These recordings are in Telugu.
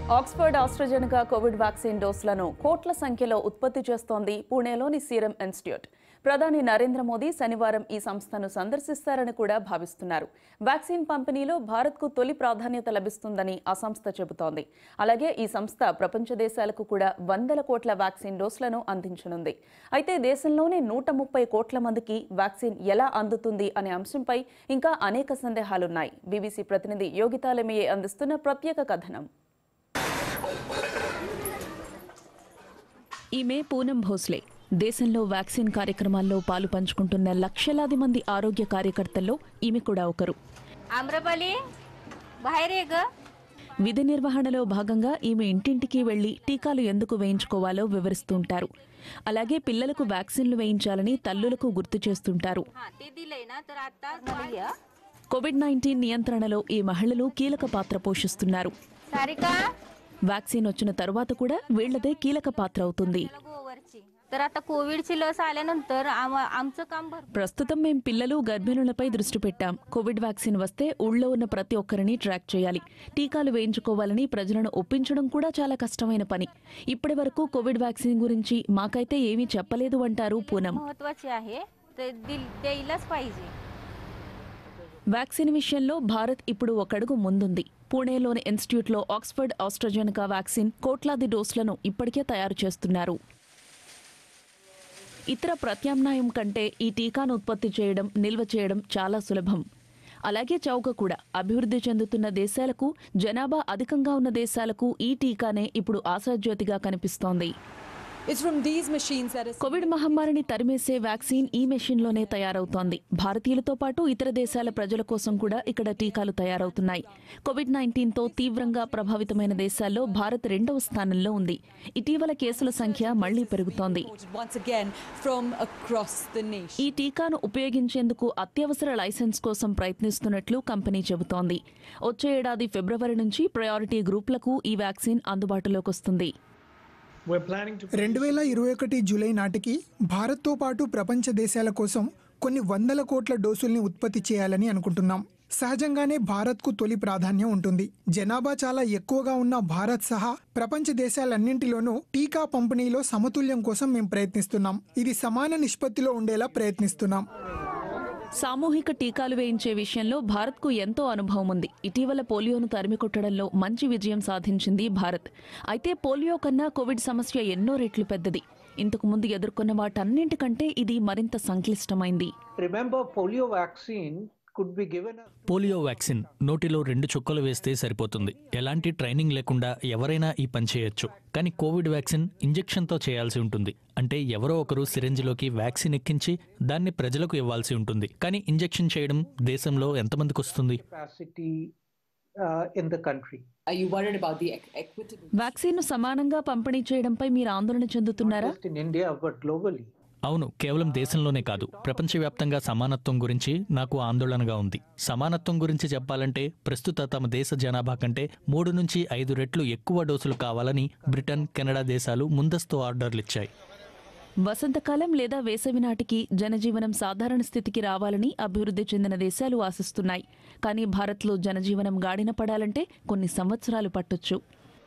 ఆక్స్ఫర్డ్ ఆస్ట్రజెనకా కోవిడ్ వ్యాక్సిన్ డోసులను కోట్ల సంఖ్యలో ఉత్పత్తి చేస్తోంది పూణేలోని సీరం ఇన్స్టిట్యూట్ ప్రధాని నరేంద్ర మోదీ శనివారం ఈ సంస్థను సందర్శిస్తారని కూడా భావిస్తున్నారు వ్యాక్సిన్ పంపిణీలో భారత్కు తొలి ప్రాధాన్యత లభిస్తుందని ఆ సంస్థ చెబుతోంది అలాగే ఈ సంస్థ ప్రపంచ దేశాలకు కూడా వందల కోట్ల వ్యాక్సిన్ డోసులను అందించనుంది అయితే దేశంలోనే నూట ముప్పై కోట్ల మందికి వ్యాక్సిన్ ఎలా అందుతుంది అనే అంశంపై ఇంకా అనేక సందేహాలున్నాయి బీబీసీ ప్రతినిధి యోగితాలమియే అందిస్తున్న ప్రత్యేక కథనం ఈమె పూనం భోస్లే దేశంలో వ్యాక్సిన్ కార్యక్రమాల్లో పాలు పంచుకుంటున్న లక్షలాది మంది ఆరోగ్య కార్యకర్తల్లో ఈమె కూడా ఒకరు आम्रपाली बाहेर ये ग విధి నిర్వహణలో భాగంగా ఈమె ఇంటింటికి వెళ్లి టీకాలు ఎందుకు వేయించుకోవాలో వివరిస్తుంటారు అలాగే పిల్లలకు వ్యాక్సిన్లు వేయించాలని తల్లులకు గుర్తు చేస్తుంటారు हा ते दिलंय ना तर आता కోవిడ్ నైన్టీన్ నియంత్రణలో ఈ మహిళలు కీలక పాత్ర పోషిస్తున్నారు सारिका వ్యాక్సిన్ వచ్చిన తరువాత కూడా వీళ్లదే కీలక పాత్ర అవుతుంది गोवरची तर आता कोविडची लस आल्यानंतर आम- आमचं काम भरपूर ప్రస్తుతం మేం పిల్లలు గర్భిణులపై దృష్టి పెట్టాం కోవిడ్ వ్యాక్సిన్ వస్తే ఊళ్ళో ఉన్న ప్రతి ఒక్కరిని ట్రాక్ చేయాలి టీకాలు వేయించుకోవాలని ప్రజలను ఒప్పించడం కూడా చాలా కష్టమైన పని ఇప్పటి వరకు కోవిడ్ వ్యాక్సిన్ గురించి మాకైతే ఏమీ చెప్పలేదు అంటారు పూనం महत्वाची आहे ते दिल द्यायलाच पाहिजे వ్యాక్సిన్ విషయంలో భారత్ ఇప్పుడు ఒక అడుగు ముందుంది పూణేలోని ఇన్స్టిట్యూట్లో ఆక్స్ఫర్డ్ ఆస్ట్రజెనకా వ్యాక్సిన్ కోట్లాది డోసులను ఇప్పటికే తయారు చేస్తున్నారు ఇతర ప్రత్యామ్నాయం కంటే ఈ టీకాను ఉత్పత్తి చేయడం నిల్వ చేయడం చాలా సులభం అలాగే చౌక కూడా అభివృద్ధి చెందుతున్న దేశాలకు జనాభా అధికంగా ఉన్న దేశాలకు ఈ టీకానే ఇప్పుడు ఆశాజ్యోతిగా కనిపిస్తోంది It's from these machines that is covid మహమ్మారిని తరిమేసే వ్యాక్సిన్ ఈ మెషిన్లోనే తయారవుతోంది భారతీయులతో పాటు ఇతర దేశాల ప్రజల కోసం కూడా ఇక్కడ టీకాలు తయారవుతున్నాయి కోవిడ్ నైన్టీన్తో తీవ్రంగా ప్రభావితమైన దేశాల్లో భారత్ రెండవ స్థానంలో ఉంది ఇటీవల కేసుల సంఖ్య మళ్లీ పెరుగుతోంది imported once again from across the nation. ఈ టీకాను ఉపయోగించేందుకు అత్యవసర లైసెన్స్ కోసం ప్రయత్నిస్తున్నట్లు కంపెనీ చెబుతోంది వచ్చే ఏడాది ఫిబ్రవరి నుంచి ప్రయారిటీ గ్రూపులకు ఈ వ్యాక్సిన్ అందుబాటులోకి వస్తుంది We're planning to రెండు వేల ఇరవై ఒకటి జూలై నాటికి భారత్తో పాటు ప్రపంచ దేశాల కోసం కొన్ని వందల కోట్ల డోసుల్ని ఉత్పత్తి చేయాలని అనుకుంటున్నాం సహజంగానే భారత్కు తొలి ప్రాధాన్యం ఉంటుంది జనాభా చాలా ఎక్కువగా ఉన్న భారత్ సహా ప్రపంచ దేశాలన్నింటిలోనూ టీకా పంపిణీలో సమతుల్యం కోసం మేము ప్రయత్నిస్తున్నాం ఇది సమాన నిష్పత్తిలో ఉండేలా ప్రయత్నిస్తున్నాం సామూహిక టీకాలు వేయించే విషయంలో భారత్కు ఎంతో అనుభవం ఉంది ఇటీవల పోలియోను తరిమికొట్టడంలో మంచి విజయం సాధించింది భారత్ అయితే పోలియో కన్నా కోవిడ్ సమస్య ఎన్నో రెట్లు పెద్దది ఇంతకు ముందు ఎదుర్కొన్న వాటన్నింటికంటే ఇది మరింత సంక్లిష్టమైంది Remember, polio vaccine could be given as polio vaccine నోటిలో రెండు చుక్కలు వేస్తే సరిపోతుంది ఎలాంటి ట్రైనింగ్ లేకుండా ఎవరైనా ఈ పని చేయొచ్చు కానీ కోవిడ్ వ్యాక్సిన్ ఇంజెక్షన్తో చేయాల్సి ఉంటుంది అంటే ఎవరో ఒకరు సిరంజిలోకి వ్యాక్సిన్ ఎక్కించి దాన్ని ప్రజలకు ఇవ్వాల్సి ఉంటుంది కానీ ఇంజెక్షన్ చేయడం దేశంలో ఎంతమందికి వస్తుంది capacity uh, in the country. Are you worried about the equ- equitable? వ్యాక్సిన్ను సమానంగా పంపిణీ చేయడంపై మీరు ఆందోళన చెందుతున్నారా Just in India, but globally. అవును కేవలం దేశంలోనే కాదు ప్రపంచవ్యాప్తంగా సమానత్వం గురించి నాకు ఆందోళనగా ఉంది సమానత్వం గురించి చెప్పాలంటే ప్రస్తుత తమ దేశ జనాభా కంటే మూడు నుంచి ఐదు రెట్లు ఎక్కువ డోసులు కావాలని బ్రిటన్ కెనడా దేశాలు ముందస్తు ఆర్డర్లిచ్చాయి వసంతకాలం లేదా వేసవి నాటికి జనజీవనం సాధారణ స్థితికి రావాలని అభివృద్ధి చెందిన దేశాలు ఆశిస్తున్నాయి కానీ భారత్లో జనజీవనం గాడిన పడాలంటే కొన్ని సంవత్సరాలు పట్టొచ్చు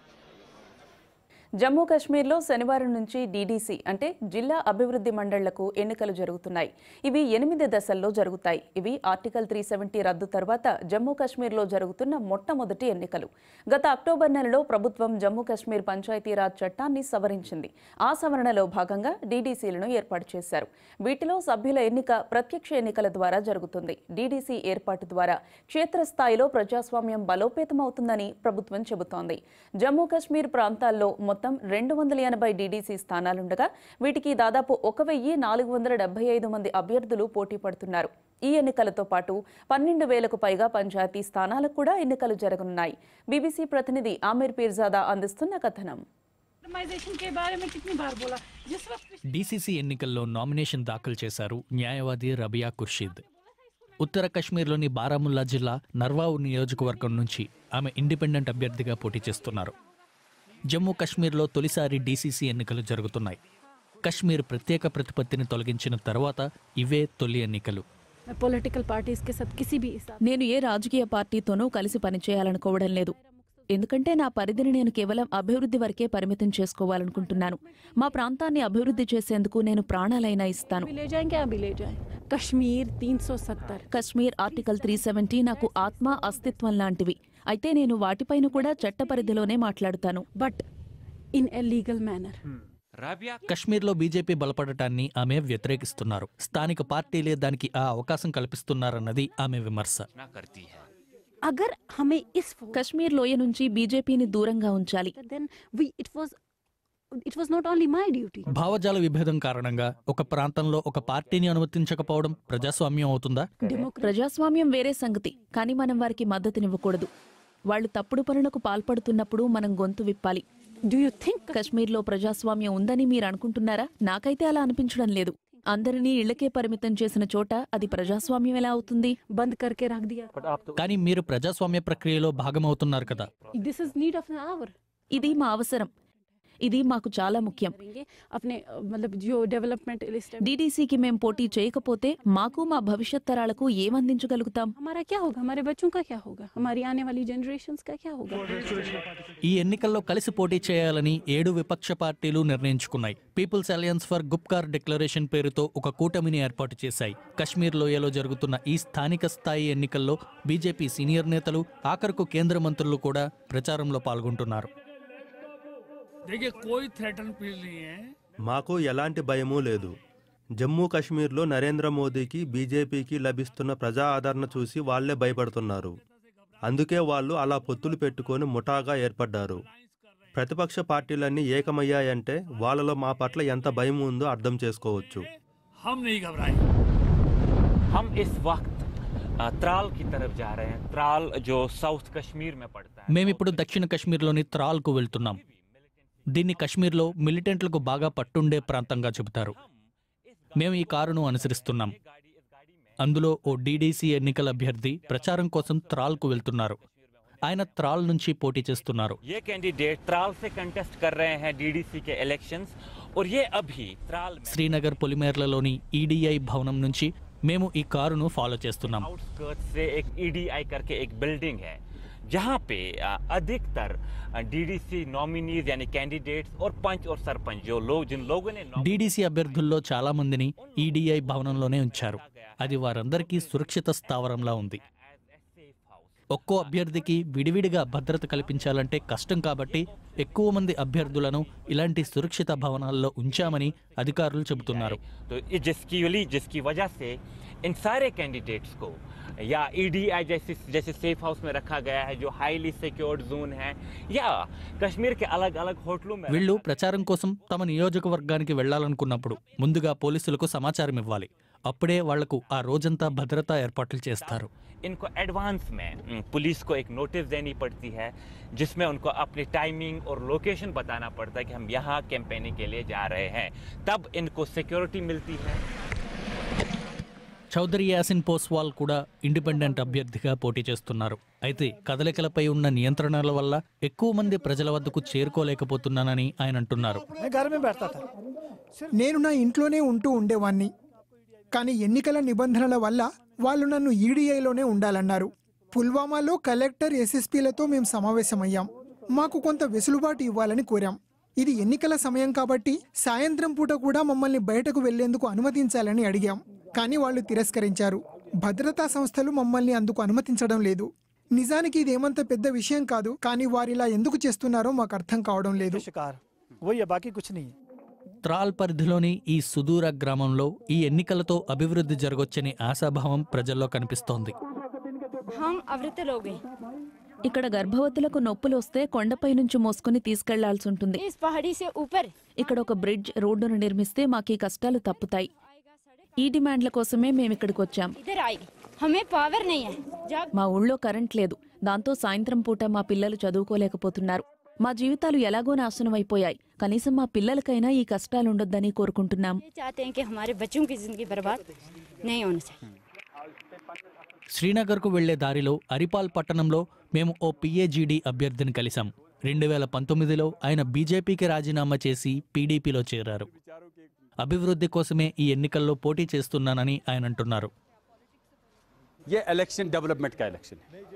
జమ్మూ కాశ్మీర్లో శనివారం నుంచి డీడీసీ అంటే జిల్లా అభివృద్ధి మండళ్లకు ఎన్నికలు జరుగుతున్నాయి ఇవి ఎనిమిది దశల్లో జరుగుతాయి ఇవి ఆర్టికల్ త్రీ సెవెంటీ రద్దు తర్వాత జమ్మూ కాశ్మీర్లో జరుగుతున్న మొట్టమొదటి ఎన్నికలు గత అక్టోబర్ నెలలో ప్రభుత్వం జమ్మూ కాశ్మీర్ పంచాయతీరాజ్ చట్టాన్ని సవరించింది ఆ సవరణలో భాగంగా డీడీసీలను ఏర్పాటు చేశారు వీటిలో సభ్యుల ఎన్నిక ప్రత్యక్ష ఎన్నికల ద్వారా జరుగుతుంది డీడీసీ ఏర్పాటు ద్వారా క్షేత్రస్థాయిలో ప్రజాస్వామ్యం బలోపేతమవుతుందని ప్రభుత్వం చెబుతోంది జమ్మూ కాశ్మీర్ ప్రాంతాల్లో మొత్తం రెండు వందల ఎనభై డీడీసీ స్థానాలుండగా వీటికి దాదాపు ఒక వెయ్యి నాలుగు వందల డెబ్బై ఐదు మంది అభ్యర్థులు పోటీ పడుతున్నారు ఈ ఎన్నికలతో పాటు పన్నెండు వేలకు పైగా పంచాయతీ స్థానాలకు కూడా ఎన్నికలు జరగనున్నాయి బీబీసీ ప్రతినిధి ఆమీర్ పీర్జాదా అందిస్తున్న కథనం कस्टमाइजेशन के बारे में कितनी बार बोला जिस वक्त డీసీసీ ఎన్నికల్లో నామినేషన్ దాఖలు చేశారు న్యాయవాది రబియా ఖుర్షీద్ ఉత్తర కశ్మీర్లోని బారాముల్లా జిల్లా నర్వావు నియోజకవర్గం నుంచి ఆమె ఇండిపెండెంట్ అభ్యర్థిగా పోటీ చేస్తున్నారు జమ్మూ కశ్మీర్లో తొలిసారి డీసీసీ ఎన్నికలు జరుగుతున్నాయి కశ్మీర్ ప్రత్యేక ప్రతిపత్తిని తొలగించిన తర్వాత ఇవే తొలి ఎన్నికలు मैं पॉलिटिकल पार्टीज के साथ किसी भी हिसाब నేను ఏ రాజకీయ పార్టీతోనూ కలిసి పనిచేయాలనుకోవడం లేదు ఎందుకంటే నా పరిధిని నేను కేవలం అభివృద్ధి వరకే పరిమితం చేసుకోవాలనుకుంటున్నాను మా ప్రాంతాన్ని అభివృద్ధి చేసేందుకు నేను ప్రాణాలైనా ఇస్తాను भी ले जाएं क्या भी ले जाएं Kashmir 370 Kashmir article three seventy నాకు ఆత్మ అస్తిత్వం లాంటివి అయితే నేను వాటిపైన కూడా చట్ట పరిధిలోనే మాట్లాడుతాను but in a legal manner కశ్మీర్లో బీజేపీ బలపడటాన్ని ఆమె వ్యతిరేకిస్తున్నారు స్థానిక పార్టీలే దానికి ఆ అవకాశం కల్పిస్తున్నారన్నది ఆమె విమర్శ अगर हमें इस కశ్మీర్ లోయ నుంచి బీజేపీని దూరంగా ఉంచాలి then we it was it was not only my duty భావజాల విభేదం కారణంగా ఒక ప్రాంతంలో ఒక పార్టీని అనుమతించకపోవడం ప్రజాస్వామ్యం అవుతుందా ప్రజాస్వామ్యం వేరే సంగతి కానీ మనం వారికి మద్దతునివ్వకూడదు వాళ్ళు తప్పుడు పనులకు పాల్పడుతున్నప్పుడు మనం గొంతు విప్పాలి डू यू थिंक కశ్మీర్లో ప్రజాస్వామ్యం ఉందని మీరు అనుకుంటున్నారా నాకైతే అలా అనిపించడం లేదు అందరినీ ఇళ్లకే పరిమితం చేసిన చోట అది ప్రజాస్వామ్యం ఎలా అవుతుంది बंद करके रख दिया కానీ మీరు ప్రజాస్వామ్య ప్రక్రియలో భాగమవుతున్నారు కదా this is need of hour ఇది మా అవసరం ఇది మాకు చాలా ముఖ్యం करेंगे अपने अ, मतलब जो डेवलपमेंट लिस्ट డీడీసీకి మేం పోటీ చేయకపోతే మాకు మా భవిష్యత్ తరాలకు ఏమందించగలుగుతాం हमारा क्या होगा हमारे बच्चों का क्या होगा हमारी आने वाली जनरेशंस का क्या होगा ఈ ఎన్నికల్లో కలిసి పోటీ చేయాలని ఏడు విపక్ష పార్టీలు నిర్ణయించుకున్నాయి people's alliance for Gupkar declaration పేరుతో ఒక కూటమిని ఏర్పాటు చేశాయి కశ్మీర్ లోయలో జరుగుతున్న ఈ స్థానిక స్థాయి ఎన్నికల్లో బీజేపీ సీనియర్ నేతలు ఆఖరుకు కేంద్ర మంత్రులు కూడా ప్రచారంలో పాల్గొంటున్నారు देखिए कोई थ्रेटन फील नहीं है మాకు ఎలాంటి భయమూ లేదు జమ్మూ కాశ్మీర్లో నరేంద్ర మోదీకి బీజేపీకి లభిస్తున్న ప్రజా ఆదరణ చూసి వాళ్లే భయపడుతున్నారు అందుకే వాళ్ళు అలా పొత్తులు పెట్టుకొని ముఠాగా ఏర్పడ్డారు ప్రతిపక్ష పార్టీలన్నీ ఏకమయ్యాయంటే వాళ్ళలో మా పట్ల ఎంత భయం ఉందో అర్థం చేసుకోవచ్చు हम नहीं घबराए हम इस वक्त अ, त्राल की तरफ जा रहे हैं त्राल जो साउथ कश्मीर में पड़ता है మేమిప్పుడు దక్షిణ కశ్మీర్లోని త్రాల్కు వెళ్తున్నాం దీన్ని కశ్మీర్లో మిలిటెంట్లకు బాగా పట్టుండే ప్రాంతంగా చెబుతారు మేము ఈ కారును అనుసరిస్తున్నాం అందులో ఓ డీడీసీ ఎన్నికల అభ్యర్థి ప్రచారం కోసం త్రాల్కు వెళ్తున్నారు ఆయన త్రాల్ నుంచి పోటీ చేస్తున్నారు ये कैंडिडेट त्राल से कंटेस्ट कर रहे हैं डीडीसी के इलेक्शंस और ये अभी त्राल में శ్రీనగర్ పొలిమేర్లలోని ఈడీఐ భవనం నుంచి మేము ఈ కారును ఫాలో చేస్తున్నాం आउटस्कर्ट से एक ईडीआई करके एक बिल्डिंग है जहां पे अ, अधिकतर डीडीसी नॉमिनीज यानी कैंडिडेट्स और पंच और सरपंच जो लोग जिन लोगों ने nom- డీడీసీ అభ్యర్థుల్లో చాలా మందిని ఈడీఐ భవనంలోనే ఉంచారు అది వారందరికీ సురక్షిత స్థావరంలా ఉంది ఒక్కో అభ్యర్థికి విడివిడిగా భద్రత కల్పించాలంటే కష్టం కాబట్టి ఎక్కువ మంది అభ్యర్థులను ఇలాంటి సురక్షిత భవనాల్లో ఉంచామని అధికారులు చెబుతున్నారు तो ये जिसकी वली जिसकी वजह से इन सारे कैंडिडेट्स को या ईडीआई जैसे जैसे सेफ हाउस में रखा गया है जो हाईली सिक्योर्ड जोन है या कश्मीर के अलग अलग होटलों में వీళ్ళు ప్రచారం కోసం తమ నియోజకవర్గానికి వెళ్లాలనుకున్నప్పుడు ముందుగా పోలీసులకు సమాచారం ఇవ్వాలి అప్పుడే వాళ్లకు ఆ రోజంతా భద్రతా ఏర్పాట్లు చేస్తారు इनको एडवांस में उम, पुलिस को एक नोटिस देनी पड़ती है जिसमें उनको अपनी टाइमिंग और लोकेशन बताना पड़ता है कि हम यहाँ कैंपेनिंग के लिए जा रहे हैं तब इनको सिक्योरिटी मिलती है చౌదరి యాసిన్ పోస్వాల్ కూడా ఇండిపెండెంట్ అభ్యర్థిగా పోటీ చేస్తున్నారు అయితే కదలికలపై ఉన్న నియంత్రణల వల్ల ఎక్కువ మంది ప్రజల వద్దకు చేరుకోలేకపోతున్నానని ఆయన అంటున్నారు నేను నా ఇంట్లోనే ఉంటూ ఉండేవాణ్ణి కానీ ఎన్నికల నిబంధనల వల్ల వాళ్ళు నన్ను ఈడీఐలోనే ఉండాలన్నారు పుల్వామాలో కలెక్టర్ ఎస్ఎస్పీలతో మేము సమావేశమయ్యాం మాకు కొంత వెసులుబాటు ఇవ్వాలని కోరాం ఇది ఎన్నికల సమయం కాబట్టి సాయంత్రం పూట కూడా మమ్మల్ని బయటకు వెళ్లేందుకు అనుమతించాలని అడిగాం కానీ వాళ్ళు తిరస్కరించారు భద్రతా సంస్థలు మమ్మల్ని అందుకు అనుమతించడం లేదు నిజానికి ఇది ఏమంత పెద్ద విషయం కాదు కానీ వారిలా ఎందుకు చేస్తున్నారో మాకు అర్థం కావడం లేదు త్రాల్ పరిధిలోని ఈ సుదూర గ్రామంలో ఈ ఎన్నికలతో అభివృద్ధి జరగొచ్చని ఆశాభావం ప్రజల్లో కనిపిస్తోంది हम अवृत लोग हैं ఇక్కడ గర్భవతులకు నొప్పులు వస్తే కొండపై నుంచి మోసుకుని తీసుకెళ్లాల్సి ఉంటుంది इस पहाड़ी से ऊपर ఇక్కడ ఒక బ్రిడ్జ్ రోడ్డును నిర్మిస్తే మాకు ఈ కష్టాలు తప్పుతాయి ఈ డిమాండ్ల కోసమే మేము ఇక్కడికి వచ్చాం इधर आएगी हमें पावर नहीं है जब మా ఊళ్ళో కరెంట్ లేదు దాంతో సాయంత్రం పూట మా పిల్లలు చదువుకోలేకపోతున్నారు మా జీవితాలు ఎలాగో నాశనం అయిపోయాయి కనీసం మా పిల్లలకైనా ఈ కష్టాలు ఉండొద్దని కోరుకుంటున్నాం ये चाहते हैं कि हमारे बच्चों की जिंदगी बर्बाद नहीं होनी चाहिए శ్రీనగర్కు వెళ్లే దారిలో అరిపాల్ పట్టణంలో మేము ఓ పిఏజీడీ అభ్యర్థిని కలిశాం రెండు వేల పంతొమ్మిదిలో ఆయన బీజేపీకి రాజీనామా చేసి పీడీపీలో చేరారు అభివృద్ధి కోసమే ఈ ఎన్నికల్లో పోటీ చేస్తున్నానని ఆయన అంటున్నారు ये इलेक्शन डेवलपमेंट का इलेक्शन है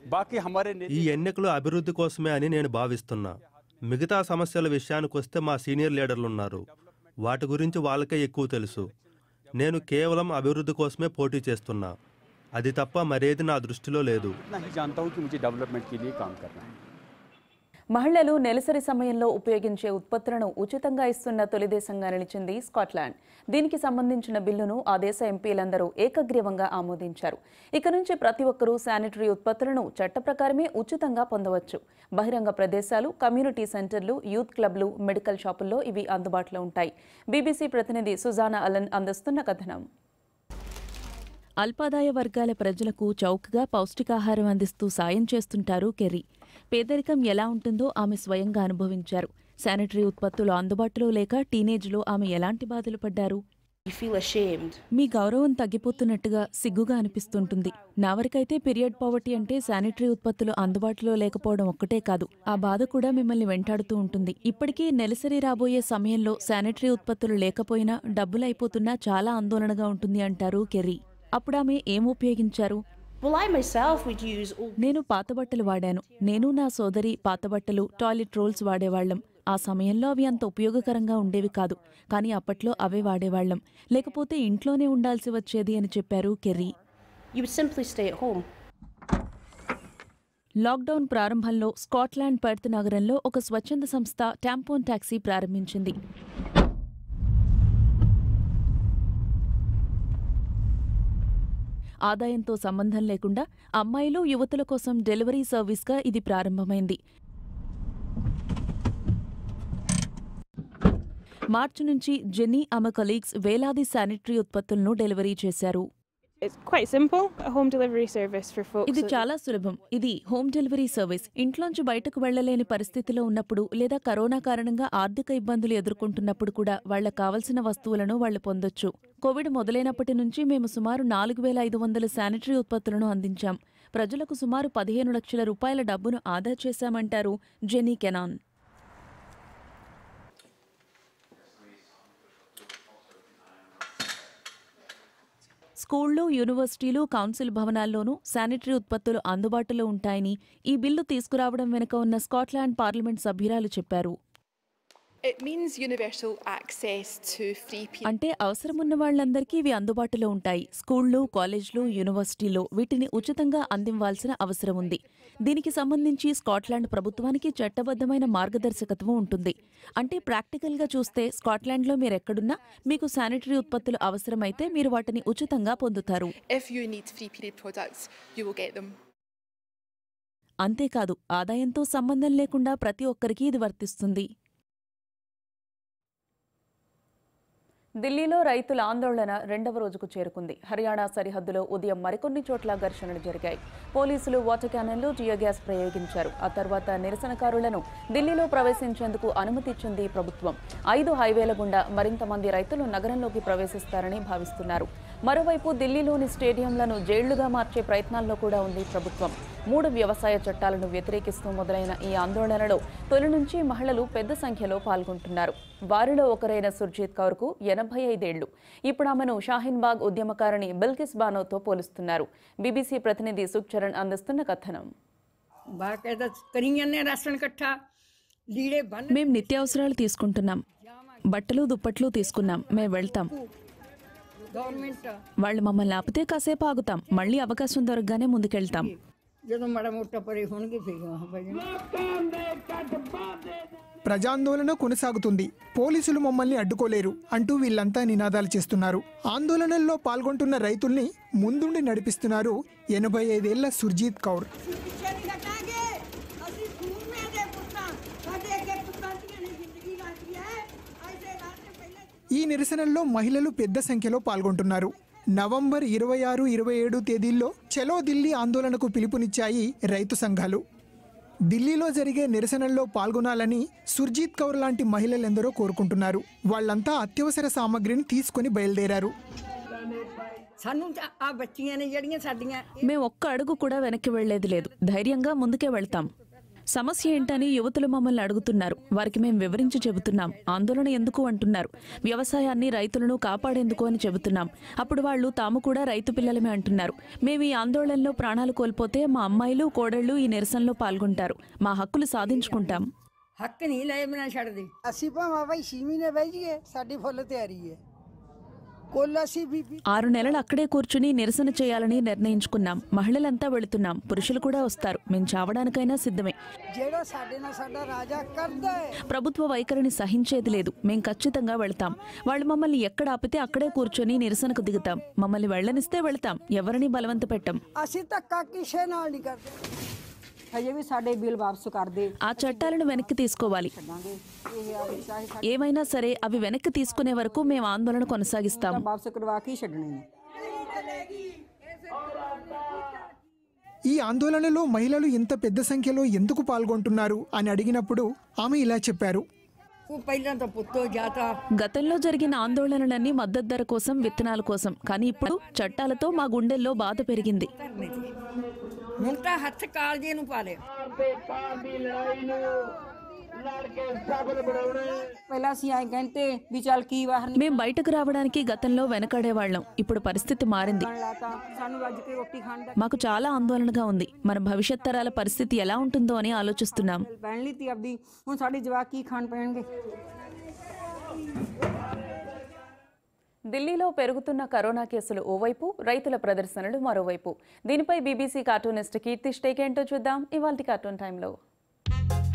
बाकी हमारे ఈ ఎన్నికలు అభివృద్ధి కోసమే అని నేను భావిస్తున్నా మిగతా సమస్యల విషయానికి వస్తే మా సీనియర్ లీడర్లు ఉన్నారు వాటి గురించి వాళ్ళకే ఎక్కువ తెలుసు నేను కేవలం అభివృద్ధి కోసమే పోటీ చేస్తున్నా అది తప్ప మరేది నా దృష్టిలో లేదు इतना ही जानता हूँ कि मुझे डेवलपमेंट के लिए काम करना है మహిళలు నెలసరి సమయంలో ఉపయోగించే ఉత్పత్తులను ఉచితంగా ఇస్తున్న తొలి దేశంగా నిలిచింది స్కాట్లాండ్ దీనికి సంబంధించిన బిల్లును ఆ దేశ ఎంపీలందరూ ఏకగ్రీవంగా ఆమోదించారు ఇక నుంచి ప్రతి ఒక్కరూ శానిటరీ ఉత్పత్తులను చట్ట ప్రకారమే ఉచితంగా పొందవచ్చు బహిరంగ ప్రదేశాలు కమ్యూనిటీ సెంటర్లు యూత్ క్లబ్లు మెడికల్ షాపుల్లో ఇవి అందుబాటులో ఉంటాయి బీబీసీ ప్రతినిధి సుజానా అలన్ అందిస్తున్న కథనం అల్పాదాయ వర్గాల ప్రజలకు చౌకగా పౌష్టికాహారం అందిస్తూ సాయం చేస్తుంటారు కెర్రీ పేదరికం ఎలా ఉంటుందో ఆమె స్వయంగా అనుభవించారు శానిటరీ ఉత్పత్తులు అందుబాటులో లేక టీనేజ్లో ఆమె ఎలాంటి బాధలు పడ్డారు మీ గౌరవం తగ్గిపోతున్నట్టుగా సిగ్గుగా అనిపిస్తుంటుంది నా వరకైతే పీరియడ్ పావర్టీ అంటే శానిటరీ ఉత్పత్తులు అందుబాటులో లేకపోవడం ఒక్కటే కాదు ఆ బాధ కూడా మిమ్మల్ని వెంటాడుతూ ఉంటుంది ఇప్పటికీ నెలసరి రాబోయే సమయంలో శానిటరీ ఉత్పత్తులు లేకపోయినా డబ్బులు అయిపోతున్నా చాలా ఆందోళనగా ఉంటుంది అంటారు కెర్రీ అప్పుడు ఆమె ఏం ఉపయోగించారు నేను పాత బట్టలు వాడాను నేను నా సోదరి పాత బట్టలు టాయిలెట్ రోల్స్ వాడేవాళ్లం ఆ సమయంలో అవి అంత ఉపయోగకరంగా ఉండేవి కాదు కానీ అప్పట్లో అవే వాడేవాళ్లం లేకపోతే ఇంట్లోనే ఉండాల్సి వచ్చేది అని చెప్పారు కెర్రీ లాక్డౌన్ ప్రారంభంలో స్కాట్లాండ్ పర్త్ నగరంలో ఒక స్వచ్ఛంద సంస్థ టాంపోన్ టాక్సీ ప్రారంభించింది ఆదాయంతో సంబంధం లేకుండా అమ్మాయిలు యువతుల కోసం డెలివరీ సర్వీస్గా ఇది ప్రారంభమైంది మార్చి నుంచి జెన్నీ ఆమె కలీగ్స్ వేలాది శానిటరీ ఉత్పత్తులను డెలివరీ చేశారు It's quite simple, a home delivery service for folks. ఇది that- చాలా సులభం ఇది హోమ్ డెలివరీ సర్వీస్ ఇంట్లోంచి బయటకు వెళ్లలేని పరిస్థితిలో ఉన్నప్పుడు లేదా కరోనా కారణంగా ఆర్థిక ఇబ్బందులు ఎదుర్కొంటున్నప్పుడు కూడా వాళ్లకు కావలసిన వస్తువులను వాళ్ళు పొందొచ్చు కోవిడ్ మొదలైనప్పటి నుంచి మేము సుమారు నాలుగు వేల ఐదు వందల శానిటరీ ఉత్పత్తులను అందించాం ప్రజలకు సుమారు పదిహేను లక్షల రూపాయల డబ్బును ఆదా చేశామంటారు జెనీ కెనాన్ స్కూళ్లు యూనివర్సిటీలు కౌన్సిల్ భవనాల్లోనూ శానిటరీ ఉత్పత్తులు అందుబాటులో ఉంటాయని ఈ బిల్లు తీసుకురావడం వెనుక ఉన్న స్కాట్లాండ్ పార్లమెంట్ సభ్యురాలు చెప్పారు It means universal access to free periods. అంటే అవసరమున్న వాళ్ళందరికీ ఇవి అందుబాటులో ఉంటాయి స్కూళ్లు కాలేజ్లు యూనివర్సిటీలో వీటిని ఉచితంగా అందివ్వాల్సిన అవసరం ఉంది దీనికి సంబంధించి స్కాట్లాండ్ ప్రభుత్వానికి చట్టబద్ధమైన మార్గదర్శకత్వం ఉంటుంది అంటే ప్రాక్టికల్గా చూస్తే స్కాట్లాండ్లో మీరు ఎక్కడున్నా మీకు శానిటరీ ఉత్పత్తులు అవసరమైతే మీరు వాటిని ఉచితంగా పొందుతారు If you need free period products, you will get them. అంతేకాదు ఆదాయంతో సంబంధం లేకుండా ప్రతి ఒక్కరికి ఇది వర్తిస్తుంది ఢిల్లీలో రైతుల ఆందోళన రెండవ రోజుకు చేరుకుంది హర్యానా సరిహద్దులో ఉదయం మరికొన్ని చోట్ల ఘర్షణలు జరిగాయి పోలీసులు వాటర్ క్యానన్లు జియో గ్యాస్ ప్రయోగించారు ఆ తర్వాత నిరసనకారులను ఢిల్లీలో ప్రవేశించేందుకు అనుమతి ఇచ్చింది ప్రభుత్వం ఐదు హైవేల గుండా మరింత మంది రైతులు నగరంలోకి ప్రవేశిస్తారని భావిస్తున్నారు మరోవైపు ఢిల్లీలోని స్టేడియంలను జైళ్లుగా మార్చే ప్రయత్నాల్లో కూడా ఉంది ప్రభుత్వం మూడు వ్యవసాయ చట్టాలను వ్యతిరేకిస్తూ మొదలైన ఈ ఆందోళనలో తొలి నుంచి మహిళలు పెద్ద సంఖ్యలో పాల్గొంటున్నారు వారిలో ఒకరైన సుర్జీత్ కౌర్కు ఎనభై ఐదేళ్లు ఇప్పుడు ఆమెను షాహీన్ బాగ్ ఉద్యమకారిణి బిల్కిస్ బానోతో పోలుస్తున్నారు బీబీసీ ప్రతినిధి సుఖ్చరణ్ అందిస్తున్న కథనం బాకాయదా కరియానే రాష్ట్రాన్ని కట్టా లీడే బంద్ మేం నిత్యావసరాలు తీసుకుంటున్నాం బట్టలు దుప్పట్లు తీసుకున్నాం మేం వెళ్తాం గవర్నమెంట్ వాళ్ళు మమ్మల్ని ఆపితే కాసేపు ఆగుతాం మళ్ళీ అవకాశం దొరకగానే ముందుకెళ్తాం ਜਦੋਂ ਮਾੜਾ ਮੋਟਾ ਪਰੇ ਹੋਣਗੇ ਫਿਰ ਵਹਾਂ ਪੈ ప్రజాందోళన కొనసాగుతుంది పోలీసులు మమ్మల్ని అడ్డుకోలేరు అంటూ వీళ్ళంతా నినాదాలు చేస్తున్నారు ఆందోళనల్లో పాల్గొంటున్న రైతుల్ని ముందుండి నడిపిస్తున్నారు ఎనభై ఐదేళ్ల సుర్జీత్ కౌర్ ఈ నిరసనల్లో మహిళలు పెద్ద సంఖ్యలో పాల్గొంటున్నారు నవంబర్ ఇరవై ఆరు ఇరవై ఏడు తేదీల్లో చలో ఢిల్లీ ఆందోళనకు పిలుపునిచ్చాయి రైతు సంఘాలు ఢిల్లీలో జరిగే నిరసనల్లో పాల్గొనాలని సుర్జీత్ కౌర్ లాంటి మహిళలెందరో కోరుకుంటున్నారు వాళ్ళంతా అత్యవసర సామగ్రిని తీసుకుని బయలుదేరారు ਸਾਨੂੰ ਤਾਂ ਆ ਬੱਚੀਆਂ ਨੇ ਜਿਹੜੀਆਂ ਸਾਡੀਆਂ మేము ఒక్క అడుగు కూడా వెనక్కి వెళ్లేది లేదు ధైర్యంగా ముందుకే వెళ్తాం సమస్య ఏంటని యువతులు మమ్మల్ని అడుగుతున్నారు వారికి మేము వివరించి చెబుతున్నాం ఆందోళన ఎందుకు అంటున్నారు వ్యవసాయాన్ని రైతులను కాపాడేందుకు అని చెబుతున్నాం అప్పుడు వాళ్ళు తాము కూడా రైతు పిల్లలమే అంటున్నారు మేము ఈ ఆందోళనలో ప్రాణాలు కోల్పోతే మా అమ్మాయిలు కోడళ్లు ఈ నిరసనలో పాల్గొంటారు మా హక్కులు సాధించుకుంటాం ਹੱਕ ਨਹੀਂ ਲਏ ਬਿਨਾ ਛੱਡਦੇ ਅਸੀਂ ਭਾਵੇਂ ਭਾਈ 6 ਮਹੀਨੇ ਬਹਿ ਜਾਈਏ ਸਾਡੀ ਫੁੱਲ ਤਿਆਰੀ ਹੈ ਕੁੱਲ ਅਸੀਂ ਬੀਬੀ ఆరు నెలలు అక్కడే కూర్చుని నిరసన చేయాలని నిర్ణయించుకున్నాం మహిళలంతా వెళుతున్నాం పురుషులు కూడా వస్తారు మేము చావడానికైనా సిద్ధమే ਜਿਹੜਾ ਸਾਡੇ ਨਾਲ ਸਾਡਾ ਰਾਜਾ ਕਰਦਾ ਹੈ ప్రభుత్వ వైఖరిని సహించేది లేదు మేం ఖచ్చితంగా వెళ్తాం వాళ్ళు మమ్మల్ని ఎక్కడ ఆపితే అక్కడే కూర్చొని నిరసనకు దిగుతాం మమ్మల్ని వెళ్ళనిస్తే వెళ్తాం ఎవరిని బలవంత పెట్టం ਅਸੀਂ ਧੱਕਾ ਕਿਸੇ ਨਾਲ ਨਹੀਂ ਕਰਦੇ ਹਜੇ ਵੀ ਸਾਡੇ ਬਿੱਲ ਵਾਪਸ ਕਰ ਦੇ ఆ చట్టాలను వెనక్కి తీసుకోవాలి ਇਹ ਆ ਵੀ ਚਾਹੇ ਸਾਡੇ ఏమైనా సరే అవి వెనక్కి తీసుకునే వరకు మేము ఆందోళన కొనసాగిస్తాం ਵਾਪਸ ਕਰਵਾ ਕੇ ਹੀ ਛੱਡਣੇ ਨੇ ఈ ఆందోళనలో మహిళలు ఇంత పెద్ద సంఖ్యలో ఎందుకు పాల్గొంటున్నారు అని అడిగినప్పుడు ఆమె ఇలా చెప్పారు ਉਹ ਪਹਿਲਾਂ ਤਾਂ ਪੁੱਤੋ ਜਾਤਾ గతంలో జరిగిన ఆందోళనలన్నీ మద్దతు ధర కోసం విత్తనాల కోసం కానీ ఇప్పుడు చట్టాలతో మా గుండెల్లో బాధ పెరిగింది ਧਰਨੇ ਤੇ ਹੁਣ ਤਾਂ ਹੱਥ ਕਾਲਜੇ ਨੂੰ ਪਾ ਲਿਆ ਪਹਿਲਾਂ ਅਸੀਂ ਆਏ ਕਹਿੰਦੇ ਵੀ ਚੱਲ ਕੀ ਬਾਹਰ మేం బయటకు రావడానికి గతంలో వెనకాడేవాళ్ళం ఇప్పుడు పరిస్థితి మారింది ਨਿਕਲਣ ਲਾਤਾ ਸਾਨੂੰ ਰੱਜ ਕੇ ਰੋਟੀ ਖਾਣ ਦਾ మాకు చాలా ఆందోళనగా ఉంది మన భవిష్యత్ తరాల పరిస్థితి ఎలా ఉంటుందో అని ఆలోచిస్తున్నాం ਪਹਿਣ ਲਈ ਤੀ ਆਪਦੀ ਹੁਣ ਸਾਡੇ ਜਵਾਕ ਕੀ ਖਾਣ ਪੈਣਗੇ ఢిల్లీలో పెరుగుతున్న కరోనా కేసులు ఓవైపు రైతుల ప్రదర్శనలు మరోవైపు దీనిపై బీబీసీ కార్టూనిస్ట్ కీర్తి స్టేక్ ఏంటో చూద్దాం ఇవాల్టి కార్టూన్ టైంలో